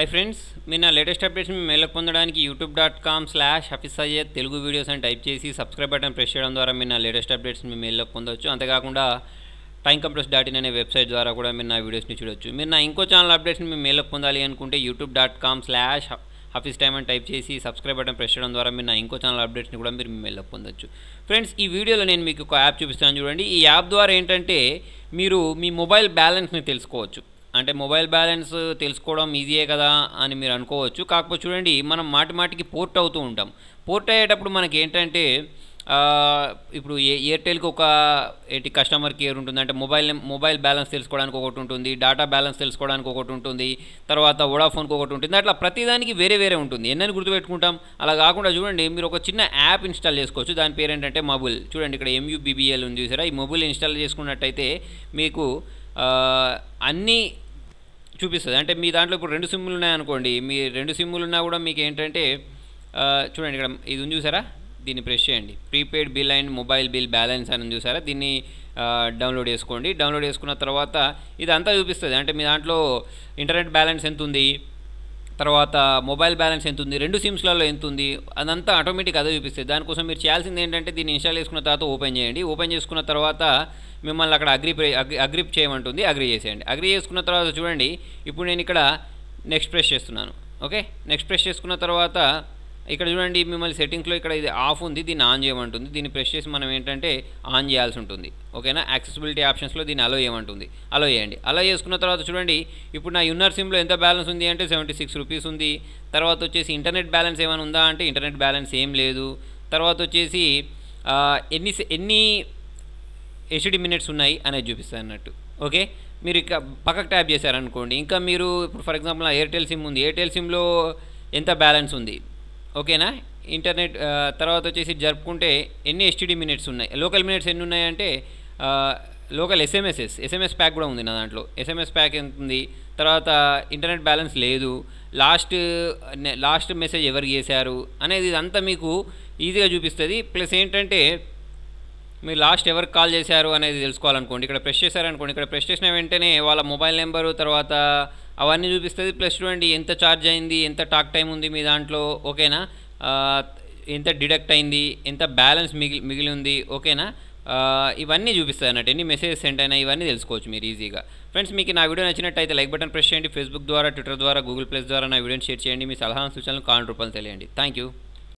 hi friends మీరు నా latest updates మీ మెయిల్ పొందడానికి యూట్యూబ్ డాట్ కామ్ స్లాష్ హఫీస్ అయ్యే తెలుగు వీడియోస్ అని టైప్ చేసి సబ్స్క్రైబ్ బటన్ ప్రెస్ చేయడం ద్వారా మీరు నా లేటెస్ట్ అప్డేట్స్ మీ మెయిల్లో పొందవచ్చు అంతేకాకుండా టైం కంప్రెస్ డాట్ ఇన్ అనే వెబ్సైట్ ద్వారా కూడా మీరు నా వీడియోస్ని చూడొచ్చు మీరు నా ఇంకో ఛానల్ అప్డేట్స్ని మీ మెయిల్లో పొందాలి అనుకుంటే యూట్యూబ్ డాట్ కామ్ స్లాష్ హఫీస్ టైమ్ అని టైప్ చేసి సబ్స్క్రైబ్ బటన్ ప్రెస్ చేయడం ద్వారా మీరు నా ఇంకో ఛానల్ అప్డేట్స్ని కూడా మీరు మీ మెయిల్లో పొందొచ్చు ఫ్రెండ్స్ ఈ వీడియోలో నేను మీకు ఒక యాప్ చూపిస్తాను చూడండి ఈ యాప్ ద్వారా ఏంటంటే మీరు మీ మొబైల్ బ్యాలెన్స్ని తెలుసుకోవచ్చు అంటే మొబైల్ బ్యాలెన్స్ తెలుసుకోవడం ఈజీయే కదా అని మీరు అనుకోవచ్చు కాకపోతే చూడండి మనం మాటి మాటికి పోర్ట్ అవుతూ ఉంటాం పోర్ట్ అయ్యేటప్పుడు మనకి ఏంటంటే ఆ, ఇప్పుడు ఏ ఎయిర్టెల్కి ఒక ఏంటి కస్టమర్ కేర్ ఉంటుంది అంటే మొబైల్ మొబైల్ బ్యాలెన్స్ తెలుసుకోవడానికి ఒకటి ఉంటుంది డేటా బ్యాలెన్స్ తెలుసుకోవడానికి ఒకటి ఉంటుంది తర్వాత వోడాఫోన్కి ఒకటి ఉంటుంది అట్లా ప్రతిదానికి వేరే వేరే ఉంటుంది ఎన్నని గుర్తుపెట్టుకుంటాం అలా కాకుండా చూడండి మీరు ఒక చిన్న యాప్ ఇన్స్టాల్ చేసుకోవచ్చు దాని పేరు ఏంటంటే మొబైల్ చూడండి ఇక్కడ ఎంయూబీబీఎల్ ఉంది చూసారా ఈ మొబైల్ ఇన్స్టాల్ చేసుకున్నట్టయితే మీకు ఆ, అన్ని చూపిస్తుంది అంటే మీ దాంట్లో ఇప్పుడు రెండు సిమ్ములు ఉన్నాయనుకోండి మీ రెండు సిమ్ములు ఉన్నా కూడా మీకు ఏంటంటే ఆ, చూడండి ఇక్కడ ఇది ఉంది చూసారా దీన్ని ప్రెస్ చేయండి prepaid bill and mobile bill balance అని ఉంది చూసారా దీన్ని ఆ, డౌన్లోడ్ చేసుకోండి డౌన్లోడ్ చేసుకున్న తర్వాత ఇదంతా చూపిస్తుంది అంటే మీ దాంట్లో ఇంటర్నెట్ బ్యాలెన్స్ ఎంత ఉంది తర్వాత మొబైల్ బ్యాలెన్స్ ఎంత ఉంది రెండు సిమ్స్లలో ఎంత ఉంది అదంతా ఆటోమేటిక్ అదే చూపిస్తుంది దానికోసం మీరు చేయాల్సింది ఏంటంటే దీన్ని ఇన్స్టాల్ చేసుకున్న తర్వాత ఓపెన్ చేయండి ఓపెన్ చేసుకున్న తర్వాత మిమ్మల్ని అక్కడ అగ్రి అగ్రి అగ్రి చేయమంటుంది అగ్రి చేసేయండి అగ్రి చేసుకున్న తర్వాత చూడండి ఇప్పుడు నేను ఇక్కడ నెక్స్ట్ ప్రెస్ చేస్తున్నాను ఓకే నెక్స్ట్ ప్రెస్ చేసుకున్న తర్వాత ఇక్కడ చూడండి మిమ్మల్ని సెట్టింగ్స్లో ఇక్కడ ఇది ఆఫ్ ఉంది దీన్ని ఆన్ చేయమంటుంది దీన్ని ప్రెస్ చేసి మనం ఏంటంటే ఆన్ చేయాల్సి ఉంటుంది ఓకేనా యాక్సెసిబిలిటీ ఆప్షన్స్లో దీన్ని అలో చేయమంటుంది అలో చేయండి అలో చేసుకున్న తర్వాత చూడండి ఇప్పుడు నా యున్నర్ సిమ్లో ఎంత బ్యాలెన్స్ ఉంది అంటే సెవెంటీ సిక్స్ రూపీస్ ఉంది తర్వాత వచ్చేసి ఇంటర్నెట్ బ్యాలెన్స్ ఏమైనా ఉందా అంటే ఇంటర్నెట్ బ్యాలెన్స్ ఏం లేదు తర్వాత వచ్చేసి ఆ, ఎన్ని సె- ఎన్ని హెచ్డి మినిట్స్ ఉన్నాయి అనేది చూపిస్తుంది అన్నట్టు ఓకే మీరు ఇక పక్కకు ట్యాప్ చేశారనుకోండి ఇంకా మీరు ఇప్పుడు ఫర్ ఎగ్జాంపుల్ నా ఎయిర్టెల్ సిమ్ ఉంది ఎయిర్టెల్ సిమ్లో ఎంత బ్యాలెన్స్ ఉంది ఓకేనా ఇంటర్నెట్ ఆ, తర్వాత వచ్చేసి జరుపుకుంటే ఎన్ని ఎస్టీడీ మినిట్స్ ఉన్నాయి లోకల్ మినిట్స్ ఎన్ని ఉన్నాయంటే ఆ, లోకల్ ఎస్ఎంఎస్ఎస్ ఎస్ఎంఎస్ ప్యాక్ కూడా ఉంది నా దాంట్లో ఎస్ఎంఎస్ ప్యాక్ ఎంత ఉంది తర్వాత ఇంటర్నెట్ బ్యాలెన్స్ లేదు లాస్ట్ నె- లాస్ట్ మెసేజ్ ఎవరు చేశారు అనేది ఇదంతా మీకు ఈజీగా చూపిస్తుంది ప్లస్ ఏంటంటే మీరు లాస్ట్ ఎవరికి కాల్ చేశారు అనేది తెలుసుకోవాలనుకోండి ఇక్కడ ప్రెస్ చేశారనుకోండి ఇక్కడ ప్రెస్ చేసిన వెంటనే వాళ్ళ మొబైల్ నెంబరు తర్వాత అవన్నీ చూపిస్తుంది ప్లస్ చూడండి ఎంత ఛార్జ్ అయింది ఎంత టాక్ టైం ఉంది మీ దాంట్లో ఓకేనా ఆ, ఎంత డిడక్ట్ అయింది ఎంత బ్యాలెన్స్ మిగిలి మిగిలి ఉంది ఓకేనా ఆ, ఇవన్నీ చూపిస్తాయి అన్నట్టు ఎన్ని మెసేజెస్ సెండ్ అయినా ఇవన్నీ తెలుసుకోవచ్చు మీరు ఈజీగా ఫ్రెండ్స్ మీకు నా వీడియో నచ్చినట్టయితే లైక్ బటన్ ప్రెస్ చేయండి ఫేస్బుక్ ద్వారా ట్విట్టర్ ద్వారా గూగుల్ ప్లస్ ద్వారా నా వీడియోని షేర్ చేయండి మీ సలహా సూచనలు కామెంట్ రూపాయలు తెలియండి థ్యాంక్ యూ